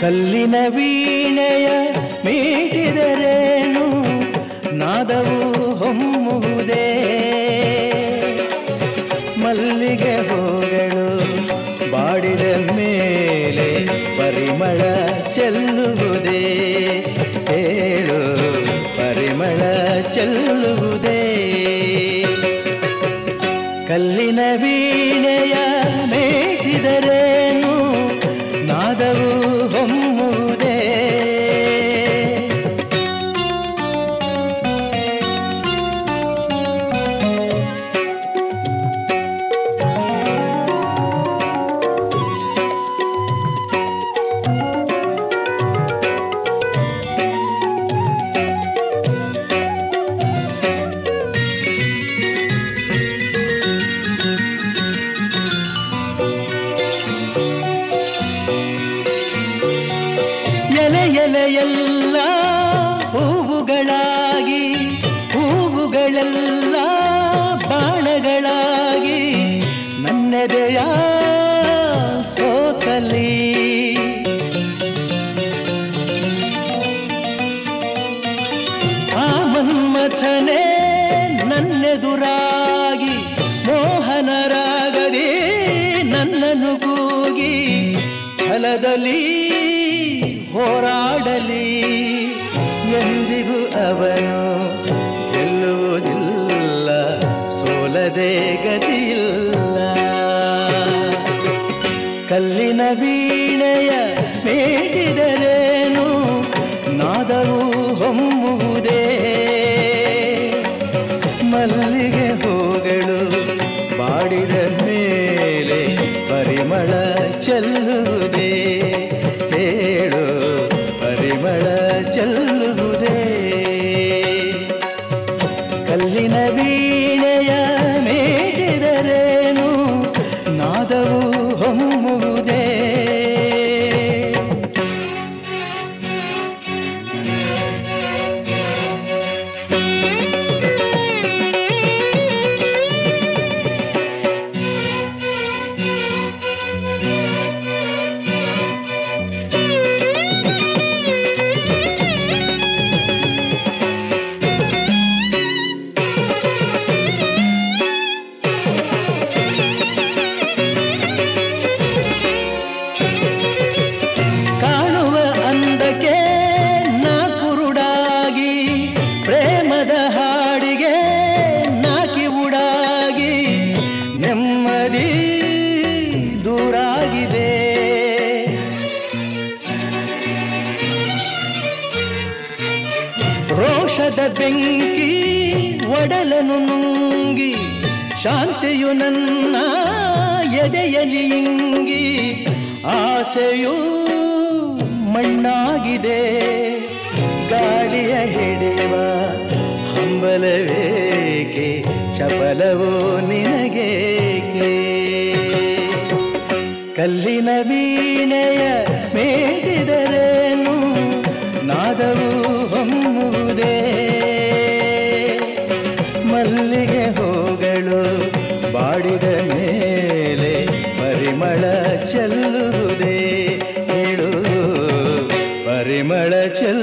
ಕಲ್ಲಿನ ವೀಣೆಯ ಮೀಟಿದರೇನು ನಾದವು ಹೊಮ್ಮುವುದೇ ಮಲ್ಲಿಗೆ ಹೂಗಳು ಬಾಡಿದ ಮೇಲೆ ಪರಿಮಳ ಚೆಲ್ಲುವುದೇ ಹೇಳು ಪರಿಮಳ ಚೆಲ್ಲುವುದೇ ಕಲ್ಲಿನ ವೀಣೆಯ ಮೇಟಿದರೇನು ನಾದವು ಹೊಮ್ಮುವುದೇ ಎಲೆ ಎಲೆಯೆಲ್ಲ ಹೂವುಗಳಾಗಿ ಹೂವುಗಳೆಲ್ಲ ಬಾಣಗಳಾಗಿ ನನ್ನೆದೆಯ ಸೋತಲಿ ಆ ಮನ್ಮಥನೇ ನನ್ನೆದುರಾಗಿ ಮೋಹನರಾಗದೆ ನನ್ನನ್ನು ಕೂಗಿ ಛಲದಲ್ಲಿ ಹೋರಾಡಲಿ ಎಂದಿಗೂ ಅವನು ಗೆಲ್ಲುವುದಿಲ್ಲ ಸೋಲದೆ ಗತಿಯಿಲ್ಲ ಕಲ್ಲಿನ ವೀಣೆಯ ಮೇಟಿದರೇನು ನಾದವು ಹೊಮ್ಮುವುದೇ ಮಲ್ಲಿಗೆ ಹೂಗಳು ಬಾಡಿದ ಮೇಲೆ ಪರಿಮಳ ಚೆಲ್ಲುವುದೇ ಹೇಳು ಪರಿಮಳ ಚೆಲ್ಲುವುದೇ ಕಲ್ಲಿನ ವೀಣೆಯ ಮೇಟಿದರೇನು ನಾದವು ಹೊಮ್ಮುವುದೇ ಕಾಣುವ ಅಂದಕ್ಕೆ ನಾ ಕುರುಡಾಗಿ ಪ್ರೇಮದ ಹಾಡಿಗೆ ನಾಕಿ ಉಡಾಗಿ ನೆಮ್ಮದಿ ದೂರಾಗಿದೆ ರೋಷದ ಬೆಂಕಿ ಒಡಲನು ನುಂಗಿ ಶಾಂತಿಯು ನನ್ನ ಎದೆಯಲಿ ಇಂಗಿ ಆಸೆಯು ಮಣ್ಣಾಗಿದೆ ಗಾಳಿಯ ಹಿಡಿಯುವ ಹಂಬಲವೇಕೆ ಚಪಲವೋ ನಿನಗೇಕೆ ಕಲ್ಲಿನ ವೀಣೆಯ ಮೇಟಿದರೇನು ನಾದವು ಹೊಮ್ಮುವುದೇ ಮಲ್ಲಿಗೆ ಹೂಗಳು ಬಾಡಿದ ಮೇಲೆ ಪರಿಮಳ ಚೆಲ್ಲುವುದೇ ಹೇಳು ಪರಿಮಳ ಚೆಲ್ಲ